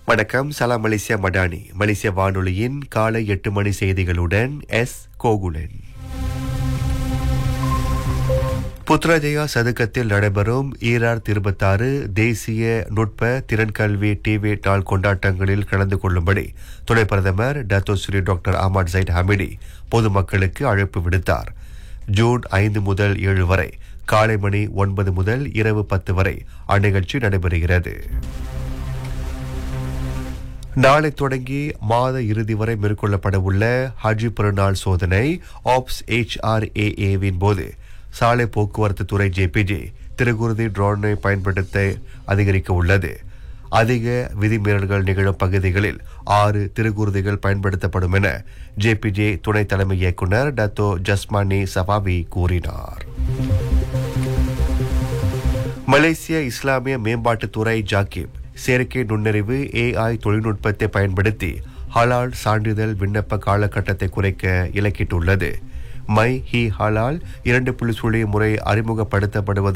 வணக்கம் சலாம் மலேசியா மடானி மலேசிய வானொலியின் காலை எட்டு மணி செய்திகளுடன் எஸ் கோகுலன் புத்ராஜயா சதுக்கத்தில் நடைபெறும் ஈரார் இருபத்தாறு தேசிய நுட்ப திறன்கல்வி டிவி நாள் கொண்டாட்டங்களில் கலந்து கொள்ளும்படி துணை பிரதமர் Dato Sri doctor Ahmad Zahid Hamidi பொதுமக்களுக்கு அழைப்பு விடுத்தார் ஜூன் ஐந்து முதல் ஏழு வரை காலை மணி ஒன்பது முதல் இரவு பத்து வரை அந்நிகழ்ச்சி நடைபெறுகிறது நாளை தொடங்கி மாத இறுதி வரை மேற்கொள்ளப்பட உள்ள ஹஜ் பெருநாள் சோதனை ஆப்ஸ் ஹெச்ஆர்ஏஏவின் போது சாலை போக்குவரத்து துறை ஜேபிஜே திருகுருதி ட்ரோனை பயன்படுத்த அதிகரிக்க உள்ளது அதிக விதிமீறல்கள் நிகழும் பகுதிகளில் ஆறு திருகுருதிகள் பயன்படுத்தப்படும் என ஜேபிஜே துணை தலைமை இயக்குநர் டத்தோ ஜஸ்மானி சபாவி கூறினார் மலேசிய இஸ்லாமிய மேம்பாட்டுத்துறை ஜாக்கிப் செயற்கை நுண்ணறிவு ஏஐ தொழில்நுட்பத்தை பயன்படுத்தி ஹலால் சான்றிதழ் விண்ணப்ப காலகட்டத்தை குறைக்க இலக்கிட்டுள்ளது மை ஹி ஹலால் இரண்டு புள்ளி சுழி முறை அறிமுகப்படுத்தப்படுவது